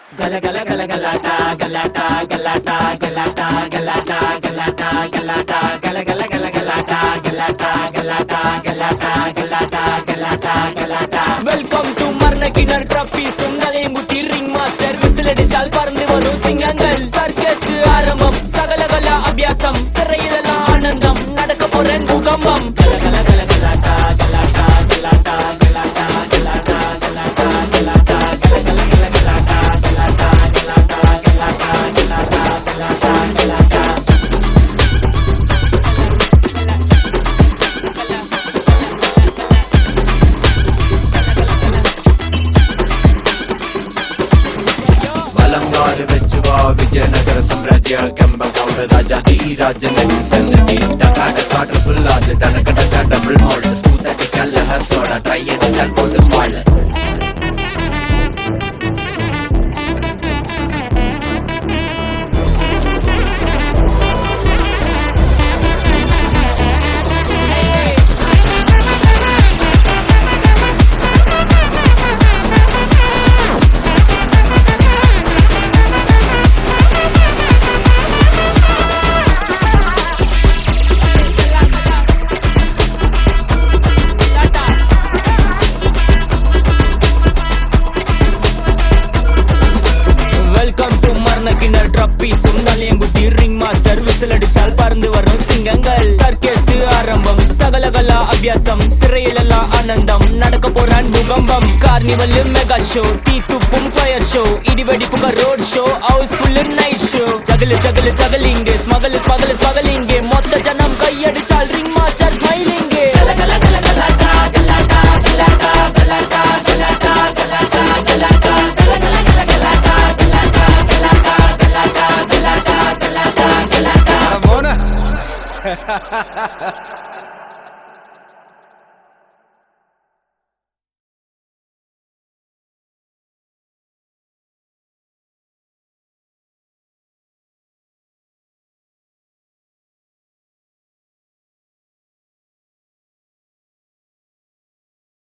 గల గల గల గలాటా గలాటా గలాటా గలాటా గలాటా గలాటా గలాటా గల గల గల గలాటా గలాటా గలాటా గలాటా గలాటా గలాటా గలాటா வெல்கம் டு மர்ணகிணர் ட்ரப்பி சுங்கலை முத்தி ரிங் மாஸ்டர் விசிலடிச்சால் பறந்து வரும் சிங்கங்கள் சர்க்கஸ் ஆரம்பம் சகலகல அபியாசம் சிறையிலெல்லாம் ஆனந்தம் நடக்க போற பூகம்பம் கல கல கல கலாட்டா கலாட்டா கலாட்டா கலாட்டா கலாட்டா கலாட்டா கலாட்டா கல கல கல கலாட்டா கலாட்டா கலாட்டா கலாட்டா கலாட்டா கலாட்டா கலாட்டா ಬಲಂಗಾರು ಮೆಚ್ಚುವ ವಿಜಯನಗರ ಸಾಮ್ರಾಜ್ಯ ಕೆಂಬಗೌಡ ರಾಜ ಈ ರಾಜನಲ್ಲಿ ಸನ್ನದಿ ಡಕ ಡಕ ಟ್ರಿಪಲ್ ರಾಜ ಡನಕ ಡಕ ಡಬಲ್ ಮಾಲ್ಟ್ ಸ್ಮೂತ್ ಅಟಿ ಕಲ್ಲ ಹರ್ಸೋಡ ಟ್ರೈ ಅಡಿಚಾಲ್ போது மாಳ வெல்கம் டு மர்ணகிணர் ட்ரப்பி சுந்தலியங்குட்டி ரிங் மாஸ்டர் விசில் அடிச்சால் பறந்து வரும் சிங்கங்கள் சர்க்கஸ் ஆரம்பம் சகலகலா அபியாசம் சிறையிலெல்லாம் ஆனந்தம் நடக்க போறான் பூகம்பம் கார்னிவல் மெகா ஷோ தீ துப்பும் ஃபயர் ஷோ இடிவெடிப்புக road show house full night show ஜகலு ஜகலு ஜகலிங்கு ஸ்மகலு ஸ்மகலு ஸ்மகலிங்கு மொத்த ஜனம் கையடிச்சால் ரிங் மாஸ்டர் ஸ்மைலிங்கு கல கல கல கலாட்டா கலாட்டா கலாட்டா கலாட்டா கலாட்டா கலாட்டா கலாட்டா கல கல கல கலாட்டா கலாட்டா கலாட்டா கலாட்டா கலாட்டா கலாட்டா கலாட்டா போன